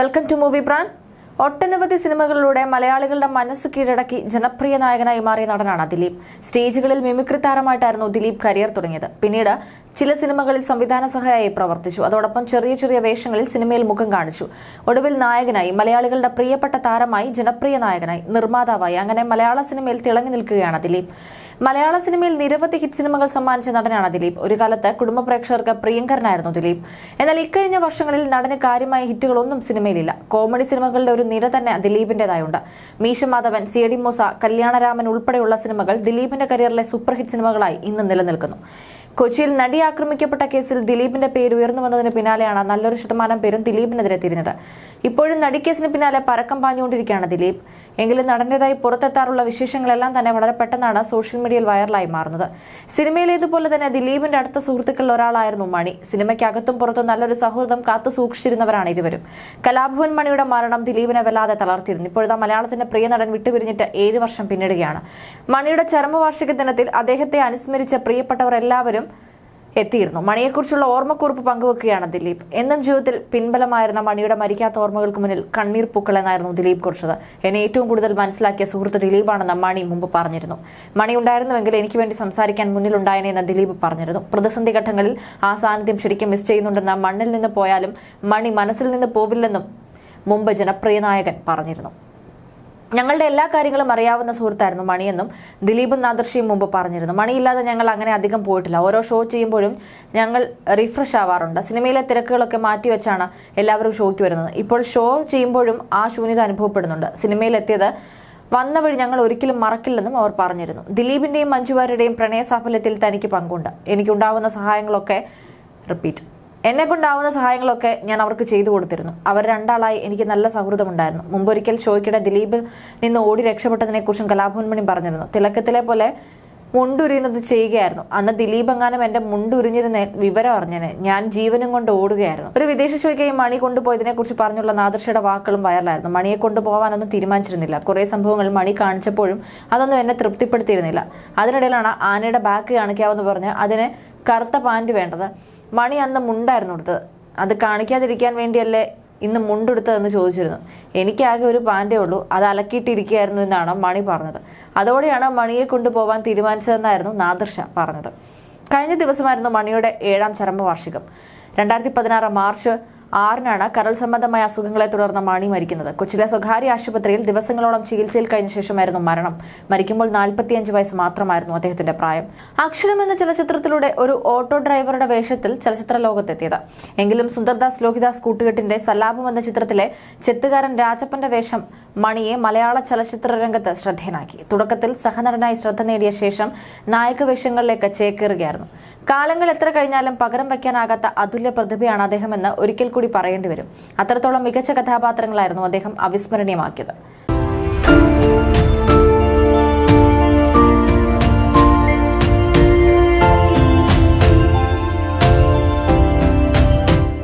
welcome to movie brand ഒട്ടനവധി സിനിമകളിലൂടെ മലയാളികളുടെ മനസ്സ് കീഴടക്കി ജനപ്രിയ നായകനായി മാറിയ നടനാണ് ദിലീപ് സ്റ്റേജുകളിൽ മിമിക്രി താരമായിട്ടായിരുന്നു ദിലീപ് കരിയർ തുടങ്ങിയത് പിന്നീട് ചില സിനിമകളിൽ സംവിധാന സഹായി പ്രവർത്തിച്ചു അതോടൊപ്പം ചെറിയ ചെറിയ വേഷങ്ങളിൽ സിനിമയിൽ മുഖം കാണിച്ചു ഒടുവിൽ നായകനായി മലയാളികളുടെ പ്രിയപ്പെട്ട താരമായി ജനപ്രിയ നായകനായി നിർമ്മാതാവായി അങ്ങനെ മലയാള സിനിമയിൽ തിളങ്ങി നിൽക്കുകയാണ് ദിലീപ് മലയാള സിനിമയിൽ നിരവധി ഹിറ്റ് സിനിമകൾ സമ്മാനിച്ച നടനാണ് ദിലീപ് ഒരു കാലത്ത് കുടുംബ പ്രേക്ഷകർക്ക് പ്രിയങ്കരനായിരുന്നു ദിലീപ് എന്നാൽ ഇക്കഴിഞ്ഞ വർഷങ്ങളിൽ നടന് കാര്യമായ ഹിറ്റുകളൊന്നും സിനിമയിലില്ല കോമഡി സിനിമകളുടെ ഒരു നിര തന്നെ ദിലീപിന്റേതായുണ്ട് മീശ മാധവൻ സി ഡി മൂസ കല്യാണരാമൻ ഉൾപ്പെടെയുള്ള സിനിമകൾ ദിലീപിന്റെ കരിയറിലെ സൂപ്പർ ഹിറ്റ് സിനിമകളായി ഇന്ന് നിലനിൽക്കുന്നു കൊച്ചിയിൽ നടി ആക്രമിക്കപ്പെട്ട കേസിൽ ദിലീപിന്റെ പേര് ഉയർന്നു വന്നതിന് പിന്നാലെയാണ് നല്ലൊരു ശതമാനം പേരും ദിലീപിനെതിരെ തിരിഞ്ഞത് ഇപ്പോഴും നടിക്കേസിന് പിന്നാലെ പരക്കം പാഞ്ഞുകൊണ്ടിരിക്കുകയാണ് ദിലീപ് എങ്കിലും നടന്റേതായി പുറത്തെത്താറുള്ള വിശേഷങ്ങളെല്ലാം തന്നെ വളരെ പെട്ടെന്നാണ് സോഷ്യൽ മീഡിയയിൽ വൈറലായി മാറുന്നത് സിനിമയിലേതുപോലെ തന്നെ ദിലീപിന്റെ അടുത്ത സുഹൃത്തുക്കളിൽ ഒരാളായിരുന്നു മണി സിനിമയ്ക്കകത്തും പുറത്തും നല്ലൊരു സൗഹൃദം കാത്തു സൂക്ഷിച്ചിരുന്നവരാണ് ഇരുവരും കലാഭവൻ മണിയുടെ മരണം ദിലീപിനെ വല്ലാതെ തളർത്തിയിരുന്നു ഇപ്പോഴത്തെ മലയാളത്തിന്റെ പ്രിയ നടൻ വിട്ടുപിരിഞ്ഞിട്ട് ഏഴ് വർഷം പിന്നിടുകയാണ് മണിയുടെ ചരമവാർഷിക ദിനത്തിൽ അദ്ദേഹത്തെ അനുസ്മരിച്ച പ്രിയപ്പെട്ടവർ എല്ലാവരും എത്തിയിരുന്നു മണിയെക്കുറിച്ചുള്ള ഓർമ്മക്കുറിപ്പ് പങ്കുവെക്കുകയാണ് ദിലീപ് എന്നും ജീവിതത്തിൽ പിൻബലമായിരുന്ന മണിയുടെ മരിക്കാത്ത ഓർമ്മകൾക്ക് മുന്നിൽ കണ്ണീർ പൂക്കൾ എന്നായിരുന്നു ദിലീപ് കുറിച്ചത് എന്നെ ഏറ്റവും കൂടുതൽ മനസ്സിലാക്കിയ സുഹൃത്ത് ദിലീപാണെന്ന് മണി മുമ്പ് പറഞ്ഞിരുന്നു മണി ഉണ്ടായിരുന്നുവെങ്കിൽ എനിക്ക് വേണ്ടി സംസാരിക്കാൻ മുന്നിലുണ്ടായനെ എന്ന് ദിലീപ് പറഞ്ഞിരുന്നു പ്രതിസന്ധി ഘട്ടങ്ങളിൽ ആ സാന്നിധ്യം ശരിക്കും മിസ് ചെയ്യുന്നുണ്ടെന്ന് മണ്ണിൽ നിന്ന് പോയാലും മണി മനസ്സിൽ നിന്ന് പോവില്ലെന്നും മുമ്പ് ജനപ്രിയ നായകൻ പറഞ്ഞിരുന്നു ഞങ്ങളുടെ എല്ലാ കാര്യങ്ങളും അറിയാവുന്ന സുഹൃത്തായിരുന്നു മണിയെന്നും ദിലീപും നാദർഷിയും മുമ്പ് പറഞ്ഞിരുന്നു മണിയില്ലാതെ ഞങ്ങൾ അങ്ങനെ അധികം പോയിട്ടില്ല ഓരോ ഷോ ചെയ്യുമ്പോഴും ഞങ്ങൾ റിഫ്രഷ് ആവാറുണ്ട് സിനിമയിലെ തിരക്കുകളൊക്കെ മാറ്റിവെച്ചാണ് എല്ലാവരും ഷോയ്ക്ക് വരുന്നത് ഇപ്പോൾ ഷോ ചെയ്യുമ്പോഴും ആ ശൂന്യത അനുഭവപ്പെടുന്നുണ്ട് സിനിമയിലെത്തിയത് വന്ന വഴി ഞങ്ങൾ ഒരിക്കലും മറക്കില്ലെന്നും അവർ പറഞ്ഞിരുന്നു ദിലീപിന്റെയും മഞ്ജുവാരുടെയും പ്രണയ സാഫല്യത്തിൽ തനിക്ക് പങ്കുണ്ട് എനിക്കുണ്ടാവുന്ന സഹായങ്ങളൊക്കെ റിപ്പീറ്റ് എന്നെ കൊണ്ടാവുന്ന സഹായങ്ങളൊക്കെ ഞാൻ അവർക്ക് ചെയ്തു കൊടുത്തിരുന്നു അവർ രണ്ടാളായി എനിക്ക് നല്ല സൗഹൃദമുണ്ടായിരുന്നു മുമ്പൊരിക്കൽ ഷോയ്ക്കിടെ ദിലീപിൽ നിന്ന് ഓടി രക്ഷപ്പെട്ടതിനെക്കുറിച്ചും കലാഭവൻ മണി പറഞ്ഞിരുന്നു തിലക്കത്തിലെ പോലെ മുണ്ടുരിയുന്നത് ചെയ്യുകയായിരുന്നു അന്ന് ദിലീപ് എങ്ങാനും എന്റെ മുണ്ടുരിഞ്ഞിരുന്ന വിവരം അറിഞ്ഞനെ ഞാൻ ജീവനും കൊണ്ട് ഓടുകയായിരുന്നു ഒരു വിദേശ ഷോയ്ക്കായി മണി കൊണ്ടുപോയതിനെ കുറിച്ച് പറഞ്ഞുള്ള നാദർഷയുടെ വാക്കുകളും വൈറലായിരുന്നു മണിയെ കൊണ്ടുപോകാനൊന്നും തീരുമാനിച്ചിരുന്നില്ല കുറേ സംഭവങ്ങൾ മണി കാണിച്ചപ്പോഴും അതൊന്നും എന്നെ തൃപ്തിപ്പെടുത്തിയിരുന്നില്ല അതിനിടയിലാണ് ആനയുടെ ബാക്ക് കാണിക്കാമെന്ന് പറഞ്ഞ് അതിന് കറുത്ത പാൻറ് വേണ്ടത് മണി അന്ന് മുണ്ടായിരുന്നു കൊടുത്തത് അത് കാണിക്കാതിരിക്കാൻ വേണ്ടിയല്ലേ ഇന്ന് മുണ്ടെടുത്തതെന്ന് ചോദിച്ചിരുന്നു എനിക്കാകെ ഒരു പാൻറ്റേ ഉള്ളൂ അത് അലക്കിയിട്ടിരിക്കുകയായിരുന്നു എന്നാണ് മണി പറഞ്ഞത് അതോടെയാണ് മണിയെ കൊണ്ടുപോകാൻ തീരുമാനിച്ചതെന്നായിരുന്നു നാദർഷ പറഞ്ഞത് കഴിഞ്ഞ ദിവസമായിരുന്നു മണിയുടെ ഏഴാം ചരമവാർഷികം രണ്ടായിരത്തി പതിനാറ് മാർച്ച് ആറിനാണ് കരൾ സംബന്ധമായ അസുഖങ്ങളെ തുടർന്ന് മണി മരിക്കുന്നത് കൊച്ചിയിലെ സ്വകാര്യ ആശുപത്രിയിൽ ദിവസങ്ങളോളം ചികിത്സയിൽ കഴിഞ്ഞ ശേഷമായിരുന്നു മരണം മരിക്കുമ്പോൾ നാൽപ്പത്തിയഞ്ച് വയസ്സ് മാത്രമായിരുന്നു അദ്ദേഹത്തിന്റെ പ്രായം അക്ഷരം എന്ന ചലച്ചിത്രത്തിലൂടെ ഒരു ഓട്ടോ ഡ്രൈവറുടെ വേഷത്തിൽ ചലച്ചിത്ര ലോകത്തെത്തിയത് എങ്കിലും സുന്ദർദാസ് ലോഹിദാസ് കൂട്ടുകെട്ടിന്റെ സല്ലാപം എന്ന ചിത്രത്തിലെ ചെത്തുകാരൻ രാജപ്പന്റെ വേഷം മണിയെ മലയാള ചലച്ചിത്ര രംഗത്ത് ശ്രദ്ധേയനാക്കി തുടക്കത്തിൽ സഹനടനായി ശ്രദ്ധ നേടിയ ശേഷം നായക വേഷങ്ങളിലേക്ക് ചേക്കേറുകയായിരുന്നു കാലങ്ങൾ എത്ര കഴിഞ്ഞാലും പകരം വയ്ക്കാനാകാത്ത അതുല്യ പ്രതിഭയാണ് അദ്ദേഹമെന്ന് ഒരിക്കൽ കൂടി പറയേണ്ടി വരും അത്രത്തോളം മികച്ച കഥാപാത്രങ്ങളായിരുന്നു അദ്ദേഹം അവിസ്മരണീയമാക്കിയത്